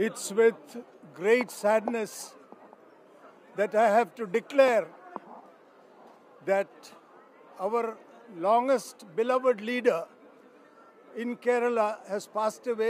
It's with great sadness that I have to declare that our longest beloved leader in Kerala has passed away.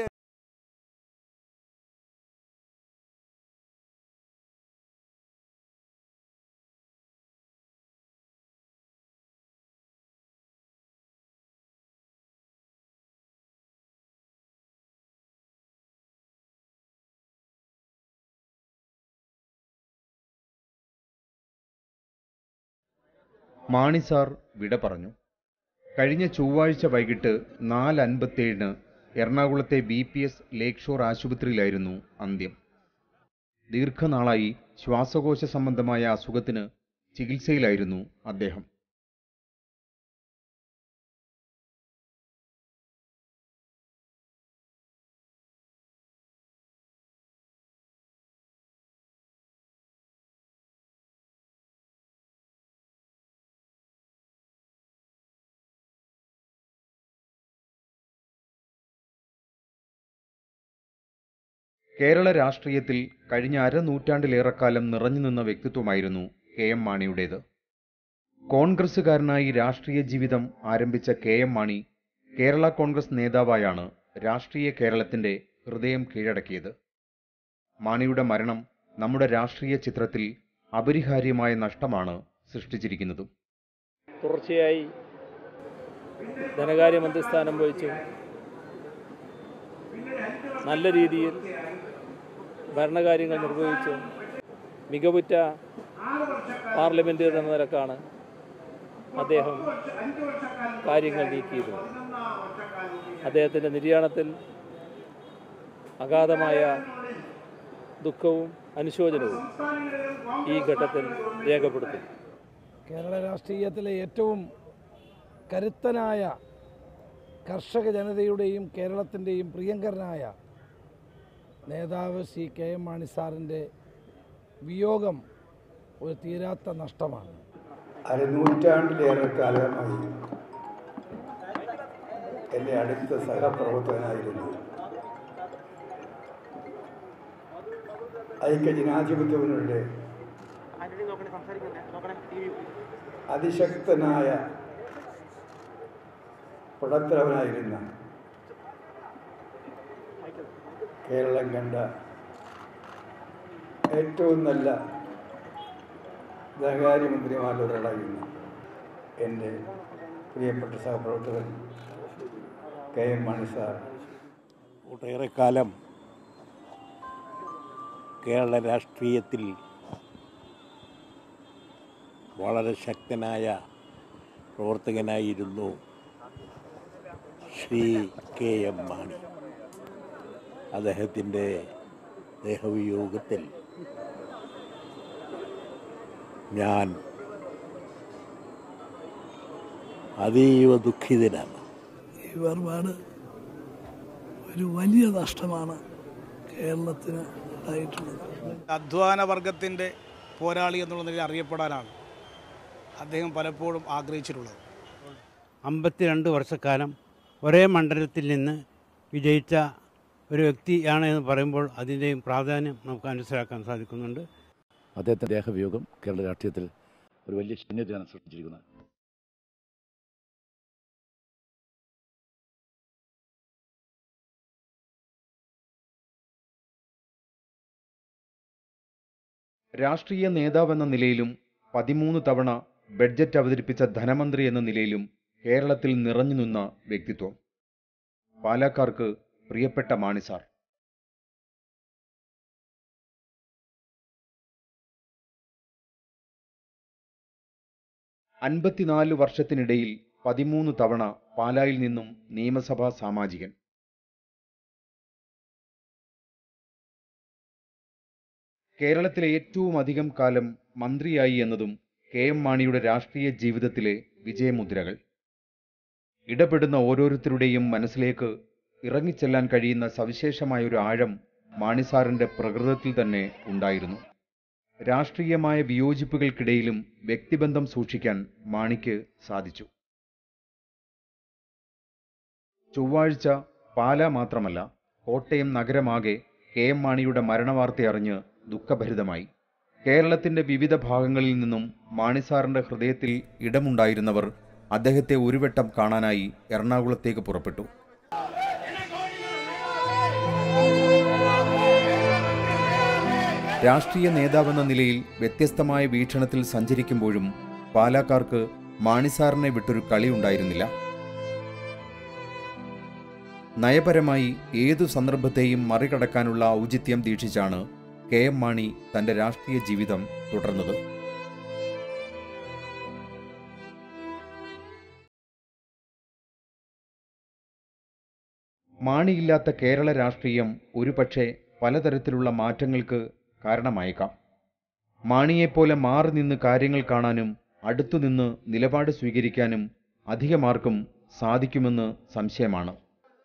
Mani sir വിട പറഞ്ഞു കഴിഞ്ഞ ചൊവ്വാഴ്ച വൈകിട്ട് നാല് അൻപത്തേഴിന് എറണാകുളത്തെ ബി പി എസ് ലേക്ക് ഷോർ ആശുപത്രിയിലായിരുന്നു അന്ത്യം ദീർഘനാളായി ശ്വാസകോശ സംബന്ധമായ അസുഖത്തിന് ചികിത്സയിലായിരുന്നു അദ്ദേഹം കേരള രാഷ്ട്രീയത്തിൽ കഴിഞ്ഞ അരനൂറ്റാണ്ടിലേറെക്കാലം നിറഞ്ഞു നിന്ന വ്യക്തിത്വമായിരുന്നു കെ എം മാണിയുടേത് കോൺഗ്രസുകാരനായി രാഷ്ട്രീയ ജീവിതം ആരംഭിച്ച കെ എം മാണി കേരള കോൺഗ്രസ് നേതാവായാണ് രാഷ്ട്രീയ കേരളത്തിന്റെ ഹൃദയം കീഴടക്കിയത് മാണിയുടെ മരണം നമ്മുടെ രാഷ്ട്രീയ ചിത്രത്തിൽ അപരിഹാര്യമായ നഷ്ടമാണ് സൃഷ്ടിച്ചിരിക്കുന്നതും തുടർച്ചയായി ധനകാര്യ മന്ത്രിസ്ഥാനം വഹിച്ചു നല്ല രീതിയിൽ ഭരണകാര്യങ്ങൾ നിർവഹിച്ചു മികവുറ്റ പാർലമെൻറ്റേറിയൻ എന്ന നിലക്കാണ് അദ്ദേഹം കാര്യങ്ങൾ നീക്കിയത് അദ്ദേഹത്തിൻ്റെ നിര്യാണത്തിൽ അഗാധമായ ദുഃഖവും അനുശോചനവും ഈ ഘട്ടത്തിൽ രേഖപ്പെടുത്തുന്നു കേരള രാഷ്ട്രീയത്തിലെ ഏറ്റവും കരുത്തനായ കർഷക ജനതയുടെയും കേരളത്തിൻ്റെയും പ്രിയങ്കരനായ നേതാവ് സി കെ എം മാണി സാറിൻ്റെ വിയോഗം ഒരു തീരാത്ത നഷ്ടമാണ് അരനൂറ്റാണ്ടിലേറെ കാലമായി എൻ്റെ അടുത്ത സഹപ്രവർത്തകനായിരുന്നു ഐക്യ ജനാധിപത്യ മുന്നണിയുടെ അതിശക്തനായ പടത്തലവനായിരുന്ന കേരളം കണ്ട ഏറ്റവും നല്ല ധനകാര്യമന്ത്രിമാരിൽ ഒരാളായിരുന്നു എൻ്റെ പ്രിയപ്പെട്ട സഹപ്രവർത്തകൻ കെ എം മാണി സാർ ഒട്ടേറെ കാലം കേരള രാഷ്ട്രീയത്തിൽ വളരെ ശക്തനായ പ്രവർത്തകനായിരുന്നു ശ്രീ കെ എം മാണി അദ്ദേഹത്തിൻ്റെ ദേഹവിയോഗത്തിൽ ഞാൻ അതീവ ദുഃഖിതനാണ് ഈ വേർപാട് ഒരു വലിയ നഷ്ടമാണ് കേരളത്തിന് ഉണ്ടായിട്ടുള്ളത് അധ്വാന വർഗത്തിൻ്റെ പോരാളി എന്നുള്ള നിലയിൽ അറിയപ്പെടാനാണ് അദ്ദേഹം പലപ്പോഴും ആഗ്രഹിച്ചിട്ടുള്ളത് അമ്പത്തിരണ്ട് വർഷക്കാലം ഒരേ മണ്ഡലത്തിൽ നിന്ന് വിജയിച്ച ഒരു വ്യക്തിയാണ് എന്ന് പറയുമ്പോൾ അതിൻ്റെയും പ്രാധാന്യം നമുക്ക് മനസ്സിലാക്കാൻ സാധിക്കുന്നുണ്ട് അദ്ദേഹത്തിൻ്റെ ദേഹവിയോഗം കേരള രാഷ്ട്രീയത്തിൽ ഒരു വലിയ ശൂന്യതയാണ് സൃഷ്ടിച്ചിരിക്കുന്നത് രാഷ്ട്രീയ നേതാവെന്ന നിലയിലും പതിമൂന്ന് തവണ ബഡ്ജറ്റ് അവതരിപ്പിച്ച ധനമന്ത്രി എന്ന നിലയിലും കേരളത്തിൽ നിറഞ്ഞു നിന്ന വ്യക്തിത്വം പാലക്കാർക്ക് പ്രിയപ്പെട്ട മാണിസാർ അൻപത്തിനാല് വർഷത്തിനിടയിൽ പതിമൂന്ന് തവണ പാലായിൽ നിന്നും നിയമസഭാ സാമാജികൻ കേരളത്തിലെ ഏറ്റവും അധികം കാലം മന്ത്രിയായി എന്നതും കെ എം മാണിയുടെ രാഷ്ട്രീയ ജീവിതത്തിലെ വിജയമുദ്രകൾ ഇടപെടുന്ന ഓരോരുത്തരുടെയും മനസ്സിലേക്ക് ഇറങ്ങിച്ചെല്ലാൻ കഴിയുന്ന സവിശേഷമായൊരു ആഴം മാണിസാറിന്റെ പ്രകൃതത്തിൽ തന്നെ ഉണ്ടായിരുന്നു രാഷ്ട്രീയമായ വിയോജിപ്പുകൾക്കിടയിലും വ്യക്തിബന്ധം സൂക്ഷിക്കാൻ മാണിക്ക് സാധിച്ചു ചൊവ്വാഴ്ച പാല മാത്രമല്ല കോട്ടയം നഗരമാകെ കെ എം മാണിയുടെ മരണവാർത്തയറിഞ്ഞ് ദുഃഖഭരിതമായി കേരളത്തിന്റെ വിവിധ ഭാഗങ്ങളിൽ നിന്നും മാണിസാറിന്റെ ഹൃദയത്തിൽ ഇടമുണ്ടായിരുന്നവർ അദ്ദേഹത്തെ ഒരു വട്ടം കാണാനായി എറണാകുളത്തേക്ക് പുറപ്പെട്ടു രാഷ്ട്രീയ നേതാവെന്ന നിലയിൽ വ്യത്യസ്തമായ വീക്ഷണത്തിൽ സഞ്ചരിക്കുമ്പോഴും പാലാക്കാർക്ക് മാണിസാറിനെ വിട്ടൊരു കളി ഉണ്ടായിരുന്നില്ല നയപരമായി ഏതു സന്ദർഭത്തെയും മറികടക്കാനുള്ള ഔചിത്യം ദീക്ഷിച്ചാണ് കെ എം മാണി തന്റെ രാഷ്ട്രീയ ജീവിതം തുടർന്നത് മാണിയില്ലാത്ത കേരള രാഷ്ട്രീയം ഒരുപക്ഷെ പലതരത്തിലുള്ള മാറ്റങ്ങൾക്ക് കാരണമായേക്കാം മാണിയെപ്പോലെ മാറി നിന്ന് കാര്യങ്ങൾ കാണാനും അടുത്തുനിന്ന് നിലപാട് സ്വീകരിക്കാനും അധികമാർക്കും സാധിക്കുമെന്ന് സംശയമാണ്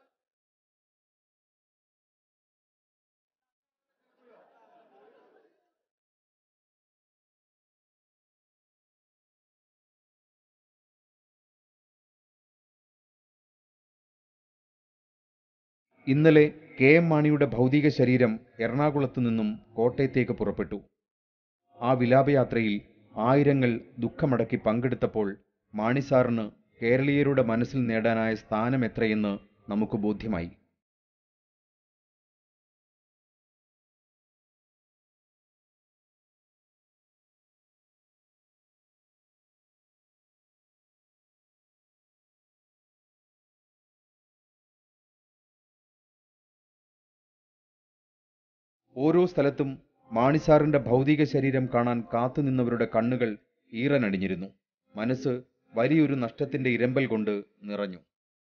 ഇന്നലെ കെ എം മാണിയുടെ ഭൗതിക ശരീരം എറണാകുളത്തു നിന്നും കോട്ടയത്തേക്ക് പുറപ്പെട്ടു ആ വിലാപയാത്രയിൽ ആയിരങ്ങൾ ദുഃഖമടക്കി പങ്കെടുത്തപ്പോൾ മാണിസാറിന് കേരളീയരുടെ മനസ്സിൽ നേടാനായ സ്ഥാനം എത്രയെന്ന് നമുക്ക് ബോധ്യമായി ഓരോ സ്ഥലത്തും മാണിസാറിന്റെ ഭൗതിക ശരീരം കാണാൻ കാത്തുനിന്നവരുടെ കണ്ണുകൾ ഈറനടിഞ്ഞിരുന്നു മനസ്സ് വലിയൊരു നഷ്ടത്തിന്റെ ഇരമ്പൽ കൊണ്ട് നിറഞ്ഞു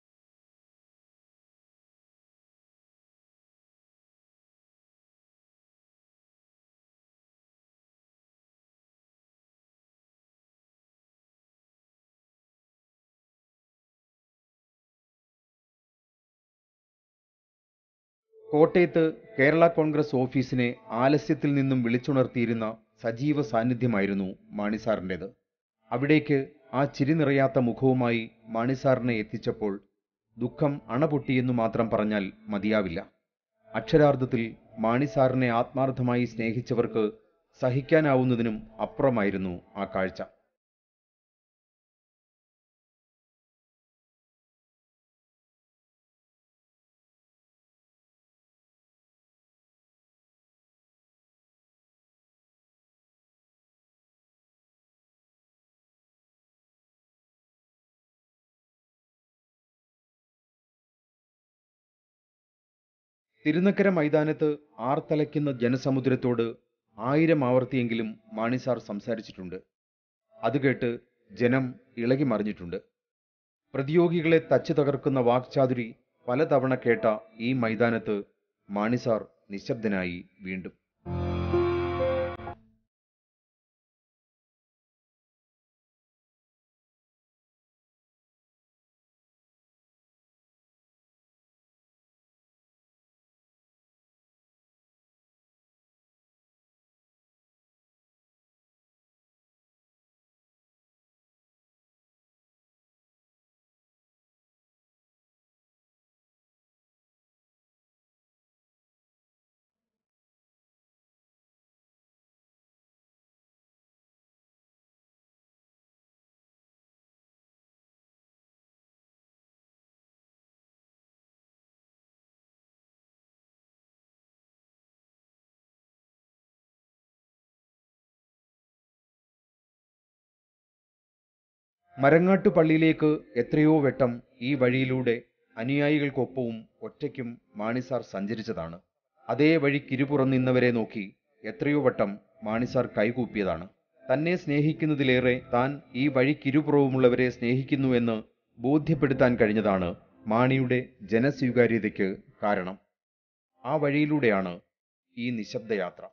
കോട്ടയത്ത് കേരള കോൺഗ്രസ് ഓഫീസിനെ ആലസ്യത്തിൽ നിന്നും വിളിച്ചുണർത്തിയിരുന്ന സജീവ സാന്നിധ്യമായിരുന്നു മാണിസാറിൻ്റെത് അവിടേക്ക് ആ ചിരി നിറയാത്ത മുഖവുമായി മാണിസാറിനെ എത്തിച്ചപ്പോൾ ദുഃഖം അണപൊട്ടിയെന്നു മാത്രം പറഞ്ഞാൽ മതിയാവില്ല അക്ഷരാർത്ഥത്തിൽ മാണിസാറിനെ ആത്മാർത്ഥമായി സ്നേഹിച്ചവർക്ക് സഹിക്കാനാവുന്നതിനും അപ്പുറമായിരുന്നു ആ കാഴ്ച തിരുനക്കര മൈതാനത്ത് ആർത്തലയ്ക്കുന്ന ജനസമുദ്രത്തോട് ആയിരം ആവർത്തിയെങ്കിലും മാണിസാർ സംസാരിച്ചിട്ടുണ്ട് അത് കേട്ട് ജനം ഇളകി മറിഞ്ഞിട്ടുണ്ട് പ്രതിയോഗികളെ തച്ചു തകർക്കുന്ന വാക്ചാതുരി പലതവണ കേട്ട ഈ മൈതാനത്ത് മാണിസാർ നിശബ്ദനായി വീണ്ടും മരങ്ങാട്ടു പള്ളിയിലേക്ക് എത്രയോ വട്ടം ഈ വഴിയിലൂടെ അനുയായികൾക്കൊപ്പവും ഒറ്റയ്ക്കും മാണിസാർ സഞ്ചരിച്ചതാണ് അതേ വഴി കിരുപുറം നിന്നവരെ നോക്കി എത്രയോ വട്ടം മാണിസാർ കൈകൂപ്പിയതാണ് തന്നെ സ്നേഹിക്കുന്നതിലേറെ താൻ ഈ വഴിക്കിരുപുറവുമുള്ളവരെ സ്നേഹിക്കുന്നുവെന്ന് ബോധ്യപ്പെടുത്താൻ കഴിഞ്ഞതാണ് മാണിയുടെ ജനസ്വീകാര്യതയ്ക്ക് കാരണം ആ വഴിയിലൂടെയാണ് ഈ നിശബ്ദയാത്ര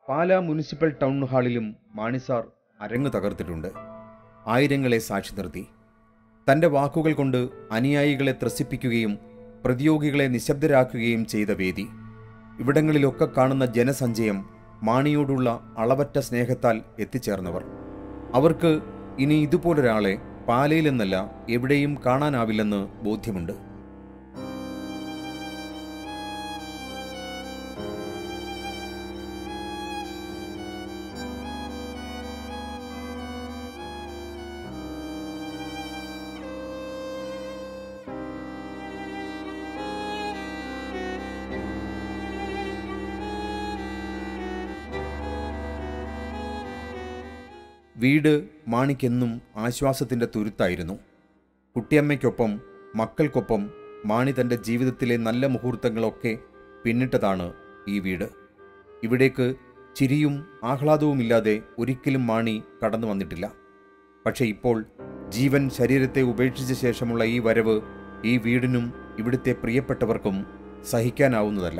പാലാ മുനിസിപ്പൽ ടൗൺ ഹാളിലും മാണിസാർ അരങ്ങ് തകർത്തിട്ടുണ്ട് ആയിരങ്ങളെ സാക്ഷി നിർത്തി തൻ്റെ വാക്കുകൾ കൊണ്ട് അനുയായികളെ ത്രസിപ്പിക്കുകയും പ്രതിയോഗികളെ നിശബ്ദരാക്കുകയും ചെയ്ത വേദി ഇവിടങ്ങളിലൊക്കെ കാണുന്ന ജനസഞ്ചയം മാണിയോടുള്ള അളവറ്റ സ്നേഹത്താൽ എത്തിച്ചേർന്നവർ അവർക്ക് ഇനി ഇതുപോലൊരാളെ പാലയിലെന്നല്ല എവിടെയും കാണാനാവില്ലെന്ന് ബോധ്യമുണ്ട് വീട് മാണിക്കെന്നും ആശ്വാസത്തിൻ്റെ തുരുത്തായിരുന്നു കുട്ടിയമ്മയ്ക്കൊപ്പം മക്കൾക്കൊപ്പം മാണി തൻ്റെ ജീവിതത്തിലെ നല്ല മുഹൂർത്തങ്ങളൊക്കെ പിന്നിട്ടതാണ് ഈ വീട് ഇവിടേക്ക് ചിരിയും ആഹ്ലാദവുമില്ലാതെ ഒരിക്കലും മാണി കടന്നു വന്നിട്ടില്ല പക്ഷേ ഇപ്പോൾ ജീവൻ ശരീരത്തെ ഉപേക്ഷിച്ച ശേഷമുള്ള ഈ വരവ് ഈ വീടിനും ഇവിടുത്തെ പ്രിയപ്പെട്ടവർക്കും സഹിക്കാനാവുന്നതല്ല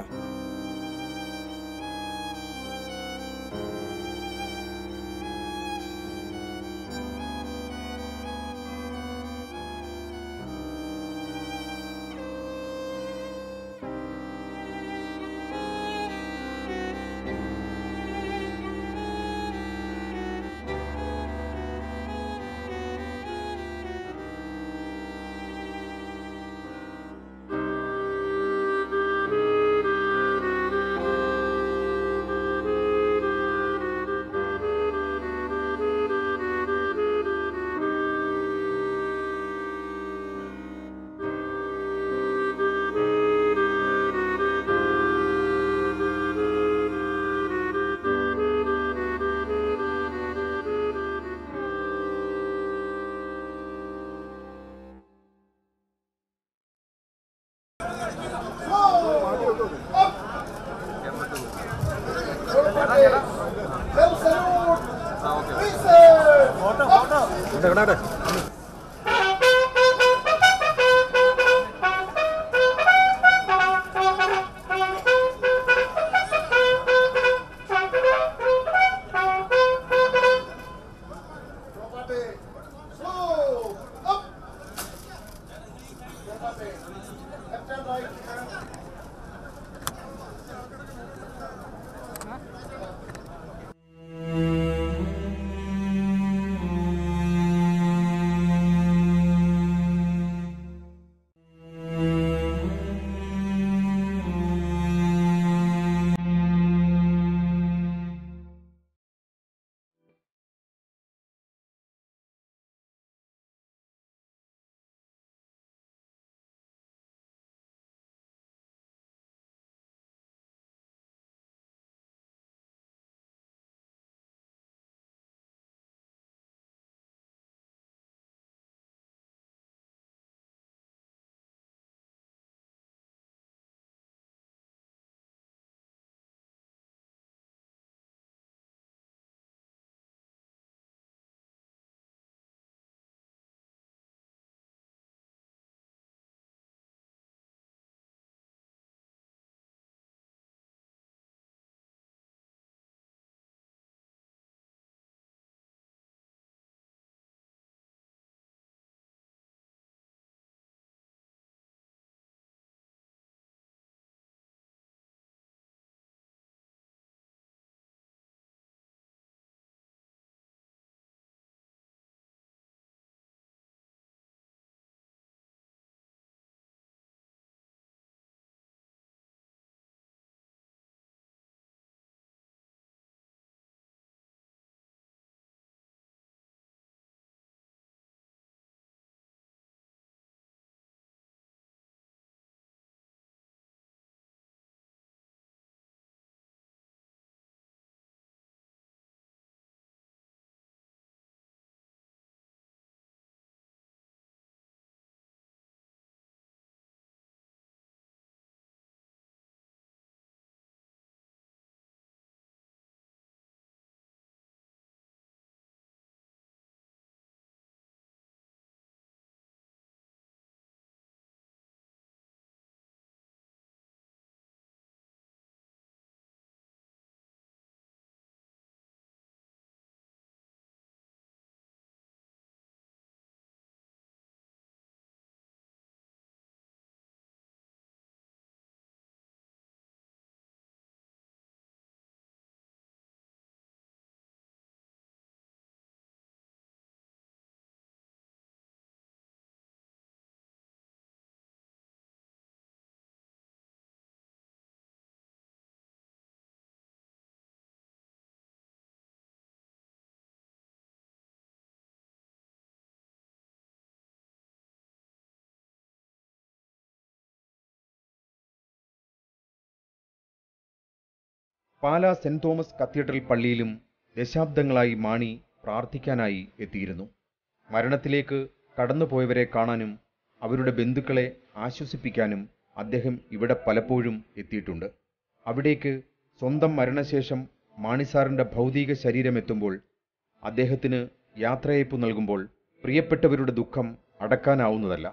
പാലാ സെന്റ് തോമസ് കത്തീഡ്രൽ പള്ളിയിലും ദശാബ്ദങ്ങളായി മാണി പ്രാർത്ഥിക്കാനായി എത്തിയിരുന്നു മരണത്തിലേക്ക് കടന്നുപോയവരെ കാണാനും അവരുടെ ബന്ധുക്കളെ ആശ്വസിപ്പിക്കാനും അദ്ദേഹം ഇവിടെ പലപ്പോഴും എത്തിയിട്ടുണ്ട് അവിടേക്ക് സ്വന്തം മരണശേഷം മാണിസാറിന്റെ ഭൗതിക ശരീരമെത്തുമ്പോൾ അദ്ദേഹത്തിന് യാത്രയയപ്പ് നൽകുമ്പോൾ പ്രിയപ്പെട്ടവരുടെ ദുഃഖം അടക്കാനാവുന്നതല്ല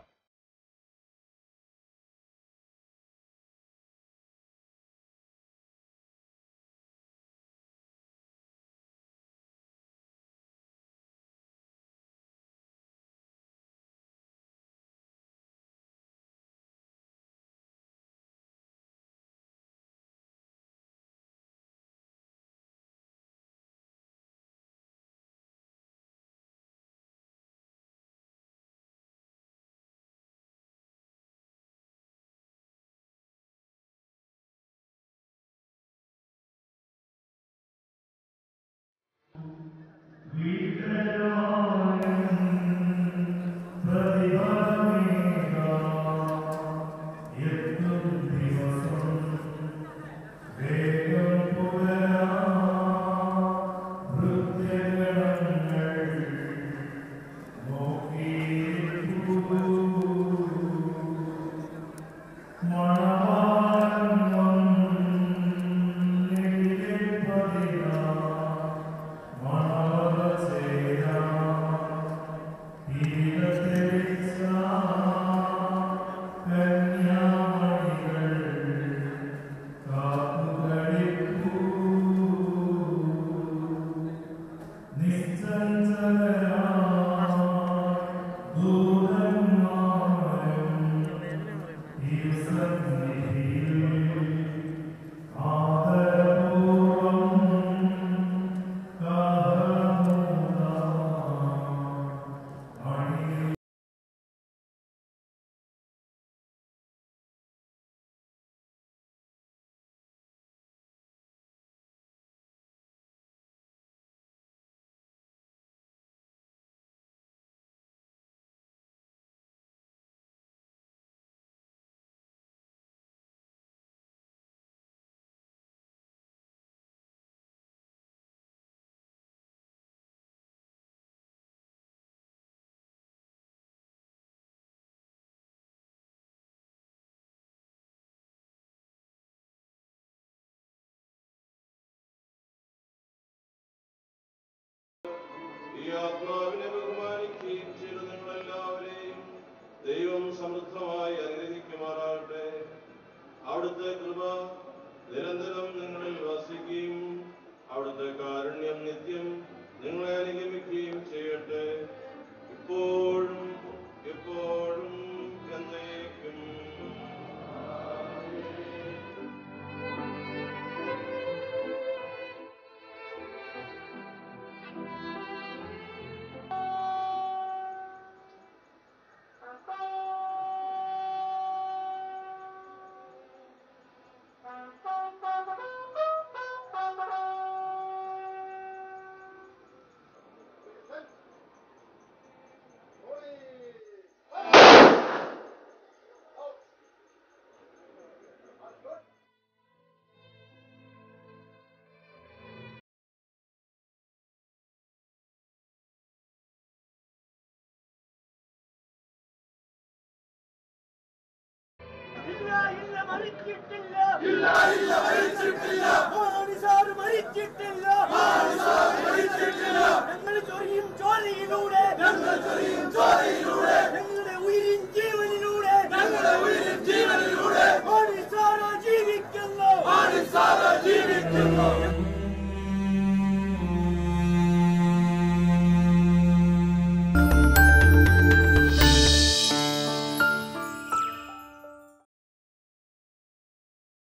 ഈ ആത്മാവിനെ